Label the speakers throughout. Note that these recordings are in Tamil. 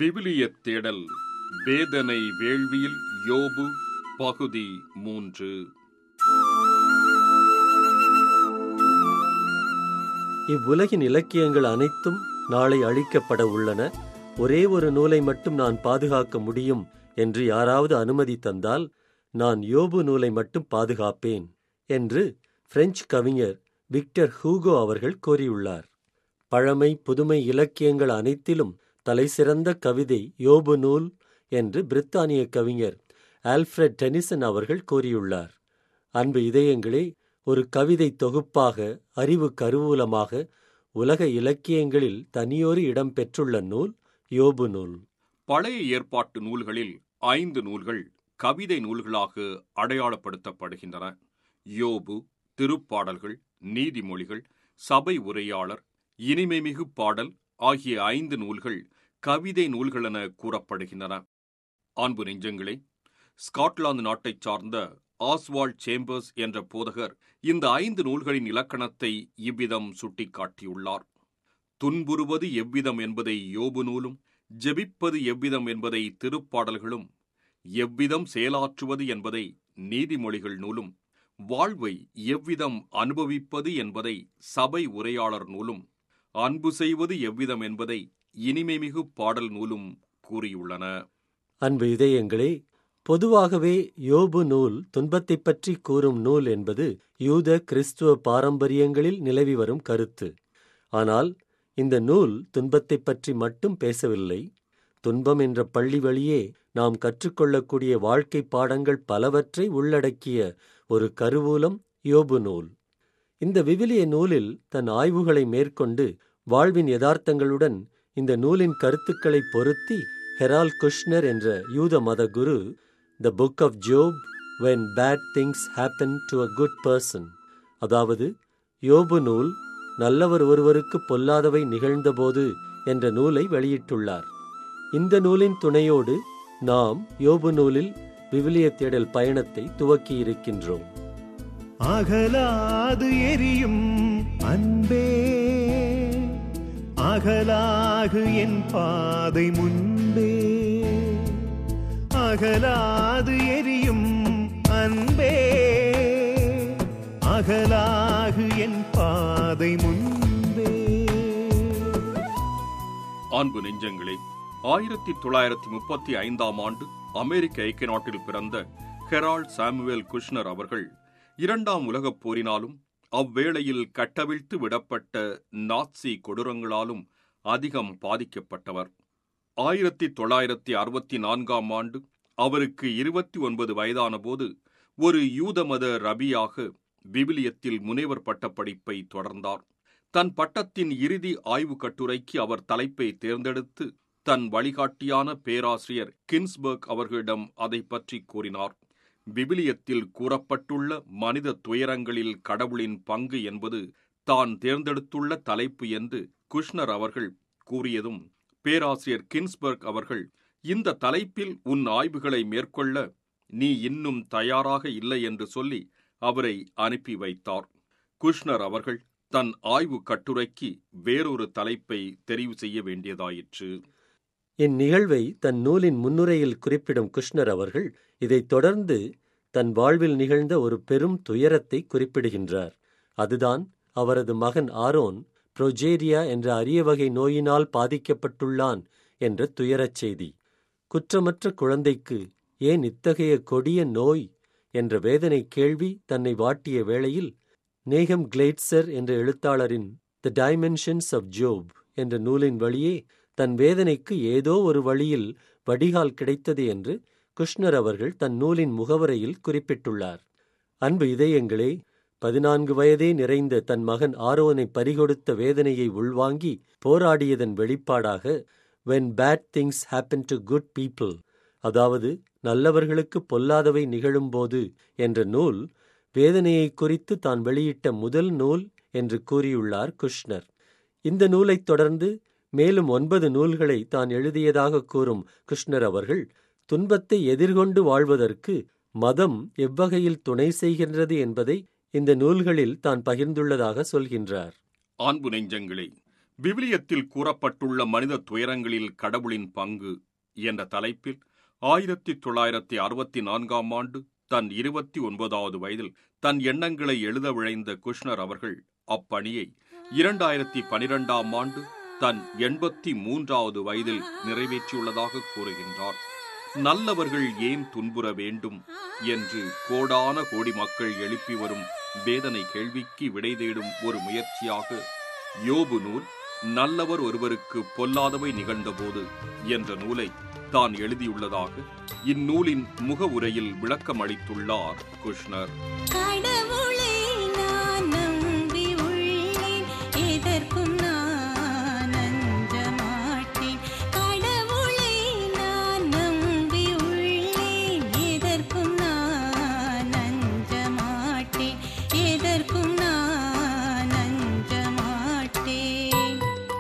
Speaker 1: விவிலியத் தேடல் வேதனை வேள்வியில் யோபு பகுதி மூன்று
Speaker 2: இவ்வுலகின் இலக்கியங்கள் அனைத்தும் நாளை அழிக்கப்பட உள்ளன ஒரே ஒரு நூலை மட்டும் நான் பாதுகாக்க முடியும் என்று யாராவது அனுமதி தந்தால் நான் யோபு நூலை மட்டும் பாதுகாப்பேன் என்று பிரெஞ்சு கவிஞர் விக்டர் ஹூகோ அவர்கள் கூறியுள்ளார் பழமை புதுமை இலக்கியங்கள் அனைத்திலும் தலைசிறந்த கவிதை யோபு நூல் என்று பிரித்தானிய கவிஞர் ஆல்ஃபிரட் டெனிசன் அவர்கள் கூறியுள்ளார் அன்பு இதயங்களே ஒரு கவிதை தொகுப்பாக அறிவு கருவூலமாக உலக இலக்கியங்களில் தனியொரு இடம் பெற்றுள்ள நூல் யோபு நூல்
Speaker 1: பழைய ஏற்பாட்டு நூல்களில் ஐந்து நூல்கள் கவிதை நூல்களாக அடையாளப்படுத்தப்படுகின்றன யோபு திருப்பாடல்கள் நீதிமொழிகள் சபை உரையாளர் இனிமைமிகு பாடல் ஆகிய ஐந்து நூல்கள் கவிதை நூல்கள் என கூறப்படுகின்றன அன்பு நெஞ்சங்களே ஸ்காட்லாந்து நாட்டைச் சார்ந்த ஆஸ்வால்ட் சேம்பர்ஸ் என்ற போதகர் இந்த ஐந்து நூல்களின் இலக்கணத்தை இவ்விதம் சுட்டிக்காட்டியுள்ளார் துன்புறுவது எவ்விதம் என்பதை யோபு நூலும் ஜெபிப்பது எவ்விதம் என்பதை திருப்பாடல்களும் எவ்விதம் செயலாற்றுவது என்பதை நீதிமொழிகள் நூலும் வாழ்வை எவ்விதம் அனுபவிப்பது என்பதை சபை உரையாளர் நூலும் அன்பு செய்வது எவ்விதம் என்பதை இனிமைமிகு பாடல் நூலும் கூறியுள்ளன
Speaker 2: அன்பு இதயங்களே பொதுவாகவே யோபு நூல் துன்பத்தைப் பற்றி கூறும் நூல் என்பது யூத கிறிஸ்துவ பாரம்பரியங்களில் நிலவி வரும் கருத்து ஆனால் இந்த நூல் துன்பத்தைப் பற்றி மட்டும் பேசவில்லை துன்பம் என்ற பள்ளி வழியே நாம் கற்றுக்கொள்ளக்கூடிய வாழ்க்கை பாடங்கள் பலவற்றை உள்ளடக்கிய ஒரு கருவூலம் யோபு நூல் இந்த விவிலிய நூலில் தன் ஆய்வுகளை மேற்கொண்டு வாழ்வின் யதார்த்தங்களுடன் இந்த நூலின் கருத்துக்களை பொருத்தி ஹெரால் குஷ்னர் என்ற யூத மத குரு the book of Job when bad things happen to a good person அதாவது யோபு நூல் நல்லவர் ஒருவருக்கு பொல்லாதவை நிகழ்ந்தபோது என்ற நூலை வெளியிட்டுள்ளார் இந்த நூலின் துணையோடு நாம் யோபு நூலில் விவிலிய தேடல் பயணத்தை துவக்கியிருக்கின்றோம்
Speaker 3: அகலாது எரியும் அன்பே அகலாகு என் பாதை முன்பே அகலாது எரியும் அன்பே அகலாகு என் பாதை முன்பே
Speaker 1: அன்பு நெஞ்சங்களே ஆயிரத்தி தொள்ளாயிரத்தி முப்பத்தி ஐந்தாம் ஆண்டு அமெரிக்க ஐக்கிய நாட்டில் பிறந்த ஹெரால்ட் சாமுவேல் குஷ்னர் அவர்கள் இரண்டாம் உலகப் போரினாலும் அவ்வேளையில் கட்டவிழ்த்து விடப்பட்ட நாட்சி கொடூரங்களாலும் அதிகம் பாதிக்கப்பட்டவர் ஆயிரத்தி தொள்ளாயிரத்தி அறுபத்தி நான்காம் ஆண்டு அவருக்கு இருபத்தி ஒன்பது வயதான போது ஒரு யூத மத ரபியாக விவிலியத்தில் முனைவர் பட்டப்படிப்பை தொடர்ந்தார் தன் பட்டத்தின் இறுதி ஆய்வு கட்டுரைக்கு அவர் தலைப்பை தேர்ந்தெடுத்து தன் வழிகாட்டியான பேராசிரியர் கின்ஸ்பர்க் அவர்களிடம் அதை பற்றி கூறினார் விவிலியத்தில் கூறப்பட்டுள்ள மனித துயரங்களில் கடவுளின் பங்கு என்பது தான் தேர்ந்தெடுத்துள்ள தலைப்பு என்று குஷ்னர் அவர்கள் கூறியதும் பேராசிரியர் கின்ஸ்பர்க் அவர்கள் இந்த தலைப்பில் உன் ஆய்வுகளை மேற்கொள்ள நீ இன்னும் தயாராக இல்லை என்று சொல்லி அவரை அனுப்பி வைத்தார் குஷ்னர் அவர்கள் தன் ஆய்வு கட்டுரைக்கு வேறொரு தலைப்பை தெரிவு செய்ய வேண்டியதாயிற்று
Speaker 2: இந்நிகழ்வை தன் நூலின் முன்னுரையில் குறிப்பிடும் குஷ்னர் அவர்கள் இதைத் தொடர்ந்து தன் வாழ்வில் நிகழ்ந்த ஒரு பெரும் துயரத்தை குறிப்பிடுகின்றார் அதுதான் அவரது மகன் ஆரோன் புரோஜேரியா என்ற அரிய வகை நோயினால் பாதிக்கப்பட்டுள்ளான் என்ற துயரச் செய்தி குற்றமற்ற குழந்தைக்கு ஏன் இத்தகைய கொடிய நோய் என்ற வேதனை கேள்வி தன்னை வாட்டிய வேளையில் நேகம் கிளேட்சர் என்ற எழுத்தாளரின் த டைமென்ஷன்ஸ் ஆஃப் ஜோப் என்ற நூலின் வழியே தன் வேதனைக்கு ஏதோ ஒரு வழியில் வடிகால் கிடைத்தது என்று குஷ்னர் அவர்கள் தன் நூலின் முகவரையில் குறிப்பிட்டுள்ளார் அன்பு இதயங்களே பதினான்கு வயதே நிறைந்த தன் மகன் ஆரோனை பறிகொடுத்த வேதனையை உள்வாங்கி போராடியதன் வெளிப்பாடாக when bad things happen to good people அதாவது நல்லவர்களுக்கு பொல்லாதவை நிகழும்போது என்ற நூல் வேதனையை குறித்து தான் வெளியிட்ட முதல் நூல் என்று கூறியுள்ளார் குஷ்னர் இந்த நூலைத் தொடர்ந்து மேலும் ஒன்பது நூல்களை தான் எழுதியதாக கூறும் கிருஷ்ணர் அவர்கள் துன்பத்தை எதிர்கொண்டு வாழ்வதற்கு மதம் எவ்வகையில் துணை செய்கின்றது என்பதை இந்த நூல்களில் தான் பகிர்ந்துள்ளதாக சொல்கின்றார்
Speaker 1: அன்பு நெஞ்சங்களே விவிலியத்தில் கூறப்பட்டுள்ள மனித துயரங்களில் கடவுளின் பங்கு என்ற தலைப்பில் ஆயிரத்தி தொள்ளாயிரத்தி அறுபத்தி நான்காம் ஆண்டு தன் இருபத்தி ஒன்பதாவது வயதில் தன் எண்ணங்களை எழுத விழைந்த குஷ்னர் அவர்கள் அப்பணியை இரண்டாயிரத்தி பனிரெண்டாம் ஆண்டு தன் எண்பத்தி மூன்றாவது வயதில் நிறைவேற்றியுள்ளதாக கூறுகின்றார் நல்லவர்கள் ஏன் துன்புற வேண்டும் என்று கோடான கோடி மக்கள் எழுப்பி வரும் வேதனை கேள்விக்கு விடை தேடும் ஒரு முயற்சியாக யோபு நூல் நல்லவர் ஒருவருக்கு பொல்லாதவை நிகழ்ந்தபோது என்ற நூலை தான் எழுதியுள்ளதாக இந்நூலின் முகவுரையில் விளக்கம் அளித்துள்ளார் குஷ்னர்
Speaker 4: கடவுளை நான் நம்பி உள்ளேன் எதற்கும் நான் அஞ்ச மாட்டேன் கடவுளை நான் நம்பி உள்ளேன் எதற்கும் நான் அஞ்ச மாட்டேன் எதற்கும் நான் அஞ்ச மாட்டேன்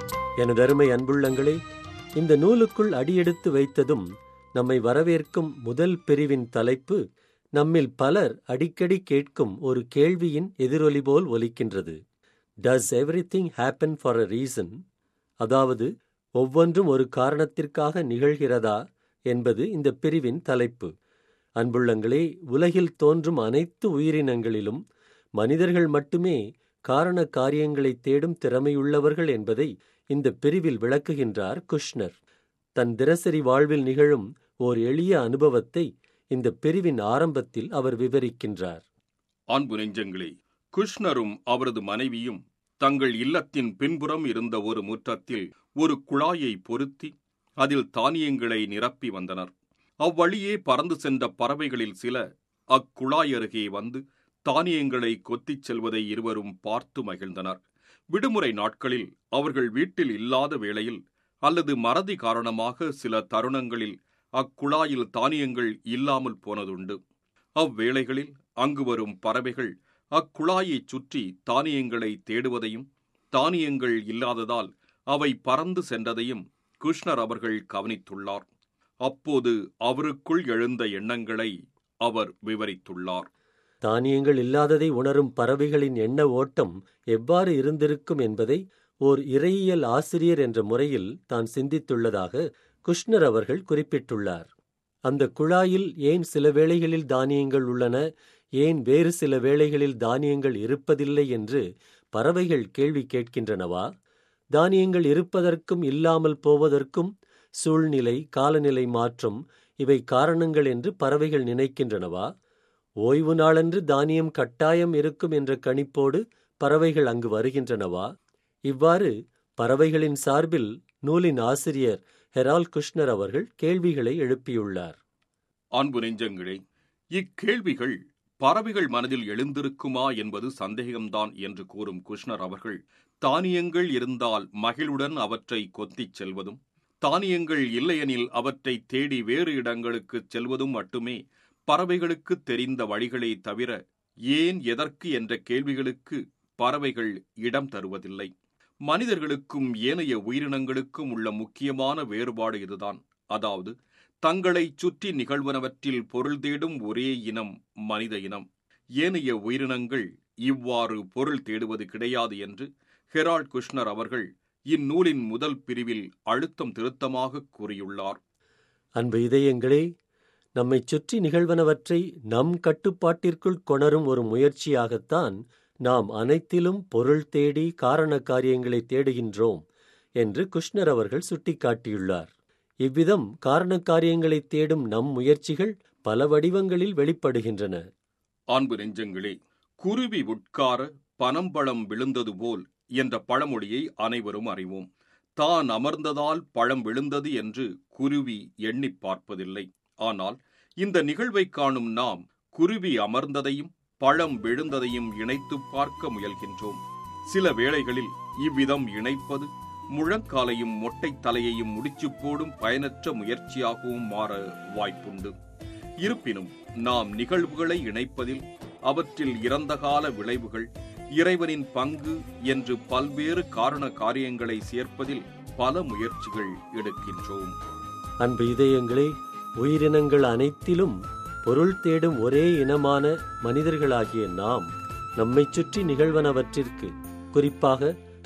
Speaker 2: எனதருமை அன்புள்ளங்களே இந்த நூலுக்குள் அடியெடுத்து வைத்ததும் நம்மை வரவேற்கும் முதல் பிரிவின் தலைப்பு நம்மில் பலர் அடிக்கடி கேட்கும் ஒரு கேள்வியின் எதிரொலி போல் ஒலிக்கின்றது does everything happen for a reason அதாவது ஒவ்வொன்றும் ஒரு காரணத்திற்காக நிகழ்கிறதா என்பது இந்த பிரிவின் தலைப்பு அன்புள்ளங்களே உலகில் தோன்றும் அனைத்து உயிரினங்களிலும் மனிதர்கள் மட்டுமே காரண காரியங்களை தேடும் திறமையுள்ளவர்கள் என்பதை இந்த பிரிவில் விளக்குகின்றார் குஷ்னர் தன் தினசரி வாழ்வில் நிகழும் ஓர் எளிய அனுபவத்தை இந்த பிரிவின் ஆரம்பத்தில் அவர் விவரிக்கின்றார்
Speaker 1: அன்பு நெஞ்சங்களே குஷ்ணரும் அவரது மனைவியும் தங்கள் இல்லத்தின் பின்புறம் இருந்த ஒரு முற்றத்தில் ஒரு குழாயை பொருத்தி அதில் தானியங்களை நிரப்பி வந்தனர் அவ்வழியே பறந்து சென்ற பறவைகளில் சில அக்குழாய் அருகே வந்து தானியங்களை கொத்திச் செல்வதை இருவரும் பார்த்து மகிழ்ந்தனர் விடுமுறை நாட்களில் அவர்கள் வீட்டில் இல்லாத வேளையில் அல்லது மறதி காரணமாக சில தருணங்களில் அக்குழாயில் தானியங்கள் இல்லாமல் போனதுண்டு அவ்வேளைகளில் அங்கு வரும் பறவைகள் அக்குழாயைச் சுற்றி தானியங்களை தேடுவதையும் தானியங்கள் இல்லாததால் அவை பறந்து சென்றதையும் குஷ்ணர் அவர்கள் கவனித்துள்ளார் அப்போது அவருக்குள் எழுந்த எண்ணங்களை அவர் விவரித்துள்ளார்
Speaker 2: தானியங்கள் இல்லாததை உணரும் பறவைகளின் எண்ண ஓட்டம் எவ்வாறு இருந்திருக்கும் என்பதை ஓர் இறையியல் ஆசிரியர் என்ற முறையில் தான் சிந்தித்துள்ளதாக குஷ்ணர் அவர்கள் குறிப்பிட்டுள்ளார் அந்த குழாயில் ஏன் சில வேளைகளில் தானியங்கள் உள்ளன ஏன் வேறு சில வேளைகளில் தானியங்கள் இருப்பதில்லை என்று பறவைகள் கேள்வி கேட்கின்றனவா தானியங்கள் இருப்பதற்கும் இல்லாமல் போவதற்கும் சூழ்நிலை காலநிலை மாற்றம் இவை காரணங்கள் என்று பறவைகள் நினைக்கின்றனவா ஓய்வு நாளன்று தானியம் கட்டாயம் இருக்கும் என்ற கணிப்போடு பறவைகள் அங்கு வருகின்றனவா இவ்வாறு பறவைகளின் சார்பில் நூலின் ஆசிரியர் ஹெரால் குஷ்னர் அவர்கள் கேள்விகளை எழுப்பியுள்ளார்
Speaker 1: அன்பு நெஞ்சங்களே இக்கேள்விகள் பறவைகள் மனதில் எழுந்திருக்குமா என்பது சந்தேகம்தான் என்று கூறும் குஷ்ணர் அவர்கள் தானியங்கள் இருந்தால் மகிழுடன் அவற்றை கொத்திச் செல்வதும் தானியங்கள் இல்லையெனில் அவற்றை தேடி வேறு இடங்களுக்குச் செல்வதும் மட்டுமே பறவைகளுக்கு தெரிந்த வழிகளே தவிர ஏன் எதற்கு என்ற கேள்விகளுக்கு பறவைகள் இடம் தருவதில்லை மனிதர்களுக்கும் ஏனைய உயிரினங்களுக்கும் உள்ள முக்கியமான வேறுபாடு இதுதான் அதாவது தங்களைச் சுற்றி நிகழ்வனவற்றில் பொருள் தேடும் ஒரே இனம் மனித இனம் ஏனைய உயிரினங்கள் இவ்வாறு பொருள் தேடுவது கிடையாது என்று ஹெரால்ட் குஷ்னர் அவர்கள் இந்நூலின் முதல் பிரிவில் அழுத்தம் திருத்தமாக கூறியுள்ளார்
Speaker 2: அன்பு இதயங்களே நம்மைச் சுற்றி நிகழ்வனவற்றை நம் கட்டுப்பாட்டிற்குள் கொணரும் ஒரு முயற்சியாகத்தான் நாம் அனைத்திலும் பொருள் தேடி காரண காரியங்களை தேடுகின்றோம் என்று குஷ்ணர் அவர்கள் சுட்டிக்காட்டியுள்ளார் இவ்விதம் காரண காரியங்களை தேடும் நம் முயற்சிகள் பல வடிவங்களில் வெளிப்படுகின்றன
Speaker 1: அன்பு நெஞ்சங்களே குருவி உட்கார பனம்பழம் விழுந்தது போல் என்ற பழமொழியை அனைவரும் அறிவோம் தான் அமர்ந்ததால் பழம் விழுந்தது என்று குருவி எண்ணிப் பார்ப்பதில்லை ஆனால் இந்த நிகழ்வை காணும் நாம் குருவி அமர்ந்ததையும் பழம் விழுந்ததையும் இணைத்துப் பார்க்க முயல்கின்றோம் சில வேளைகளில் இவ்விதம் இணைப்பது முழங்காலையும் மொட்டைத் தலையையும் முடிச்சுப் போடும் பயனற்ற முயற்சியாகவும் மாற வாய்ப்புண்டு இருப்பினும் நாம் நிகழ்வுகளை இணைப்பதில் அவற்றில் இறந்தகால விளைவுகள் இறைவனின் பங்கு என்று பல்வேறு காரண காரியங்களை சேர்ப்பதில் பல முயற்சிகள் எடுக்கின்றோம்
Speaker 2: அன்பு இதயங்களே உயிரினங்கள் அனைத்திலும் பொருள் தேடும் ஒரே இனமான மனிதர்களாகிய நாம் நம்மைச் சுற்றி நிகழ்வனவற்றிற்கு குறிப்பாக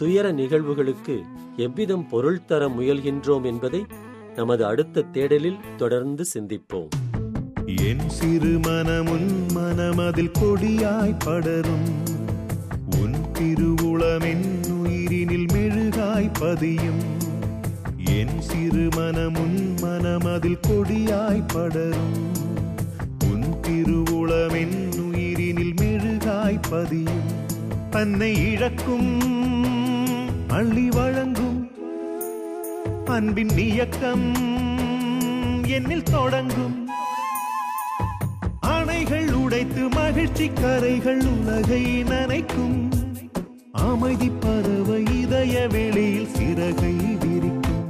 Speaker 2: துயர நிகழ்வுகளுக்கு எவ்விதம் பொருள் தர முயல்கின்றோம் என்பதை நமது அடுத்த தேடலில் தொடர்ந்து சிந்திப்போம்
Speaker 3: என் சிறு மனமுன் மனமதில் கொடியாய் படரும் உன் திருவுளமென் உயிரினில் மெழுகாய் பதியும் என் சிறு மனமுன் மனமதில் கொடியாய் படரும் உன் திருவுளமென் உயிரினில் மெழுகாய் பதியும் தன்னை இழக்கும் அள்ளி வழங்கும் அன்பின் இயக்கம் என்னில் தொடங்கும் அணைகள் உடைத்து மகிழ்ச்சி கரைகள் உலகை நனைக்கும் அமைதி பறவை இதய வெளியில் சிறகை விரிக்கும்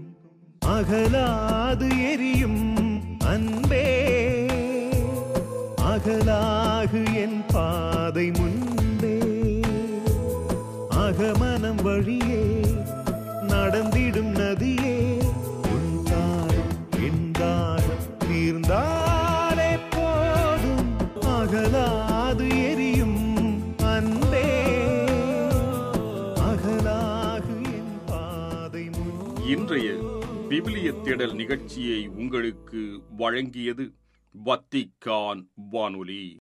Speaker 3: அகலாது எரியும் அன்பே அகலாகு என் பாதை முன்பே அகமனம் வழியே நடந்திடும் நதியே உன் தாகம் என் தாகம் தீர்ந்தாலே போதும் அகலாது எரியும் அன்பே அகலாகு என் பாதை முன்
Speaker 1: இன்றைய விவிலிய தேடல் நிகழ்ச்சியை உங்களுக்கு வழங்கியது வத்திக்கான் வானொலி